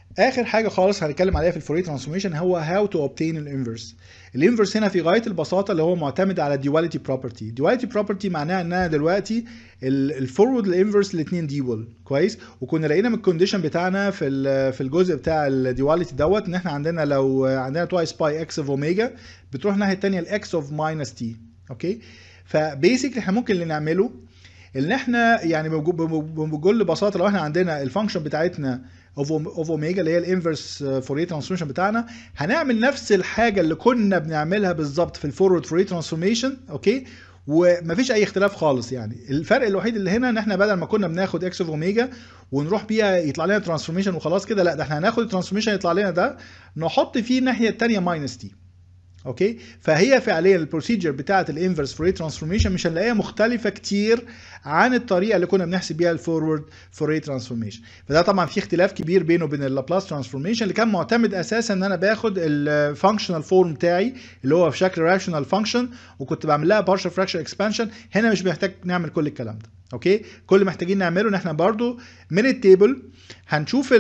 اخر حاجه خالص هنتكلم عليها في الفوريه ترانسفورميشن هو هاو تو اوبتين الانفرس الانفرس هنا في غايه البساطه اللي هو معتمد على الديواليتي بروبرتي الديواليتي بروبرتي معناها ان انا دلوقتي الفورورد الانفرس الاثنين ديبل كويس وكنا لقينا من الكونديشن بتاعنا في ال- في الجزء بتاع الديواليتي دوت ان احنا عندنا لو عندنا توايس باي اكس اوف اوميجا بتروح الناحيه الثانيه الاكس اوف ماينس تي اوكي فبيسكلي احنا ممكن اللي نعمله ان احنا يعني بج- بج- بكل بساطه لو احنا عندنا الفانكشن بتاعتنا اوف اوف اوميجا اللي هي الانفرس فوريه ترانسفورميشن بتاعنا هنعمل نفس الحاجه اللي كنا بنعملها بالظبط في الفورورد فوريه ترانسفورميشن اوكي ومفيش اي اختلاف خالص يعني الفرق الوحيد اللي هنا ان احنا بدل ما كنا بناخد اكس اوف اوميجا ونروح بيها يطلع لنا ترانسفورميشن وخلاص كده لا ده احنا هناخد الترانسفورميشن يطلع لنا ده نحط فيه الناحيه الثانيه ماينس تي اوكي فهي فعليا البروسيجر بتاعه الانفرس فوريه ترانسفورميشن مش هنلاقيها مختلفه كتير عن الطريقه اللي كنا بنحسب بيها الفورورد فوريه ترانسفورميشن فده طبعا في اختلاف كبير بينه وبين اللابلاس ترانسفورميشن اللي كان معتمد اساسا ان انا باخد الفانكشنال فورم بتاعي اللي هو في شكل راشونال فانكشن وكنت بعمل لها بارشل فراكشن اكسبانشن هنا مش محتاج نعمل كل الكلام ده اوكي كل اللي محتاجين نعمله ان احنا برضو من التيبل هنشوف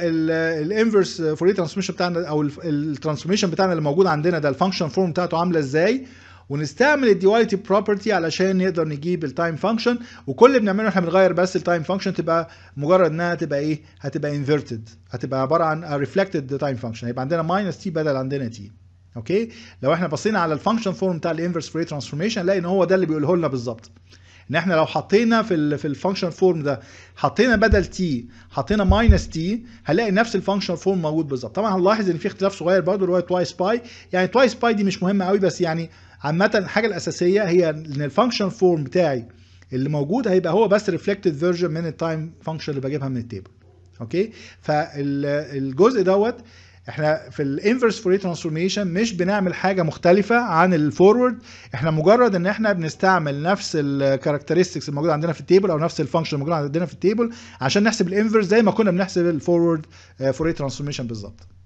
الانفرس فوريه ترانسفورميشن بتاعنا او الترانسفورميشن بتاعنا اللي موجود عندنا ده الفانكشن فورم بتاعته عامله ازاي ونستعمل الديواليتي بروبرتي علشان نقدر نجيب التايم فانكشن وكل اللي بنعمله احنا بنغير بس التايم فانكشن تبقى مجرد انها تبقى ايه هتبقى انفيرتد هتبقى عباره عن ريفلكتد تايم فانكشن هيبقى عندنا ماينس تي بدل عندنا تي اوكي لو احنا بصينا على الفانكشن فورم بتاع الانفرس فوريه ترانسفورميشن نلاقي ان هو ده اللي بيقوله لنا بالظبط ان احنا لو حطينا في ال في الفانكشن فورم ده حطينا بدل تي حطينا ماينس تي هنلاقي نفس الفانكشن فورم موجود بالظبط طبعا هنلاحظ ان في اختلاف صغير برضه اللي هو توايس باي يعني توايس باي دي مش مهمه قوي بس يعني عامه الحاجه الاساسيه هي ان الفانكشن فورم بتاعي اللي موجود هيبقى هو بس ريفلكتد فيرجن من التايم فانكشن اللي بجيبها من التيبل اوكي فالجزء دوت احنا في الانفرس فوريه ترانسفورميشن مش بنعمل حاجه مختلفه عن الفورورد احنا مجرد ان احنا بنستعمل نفس الكاركترستكس الموجوده عندنا في التيبل او نفس الفانكشن الموجوده عندنا في التيبل عشان نحسب الانفرس زي ما كنا بنحسب الفورورد فوريه ترانسفورميشن بالظبط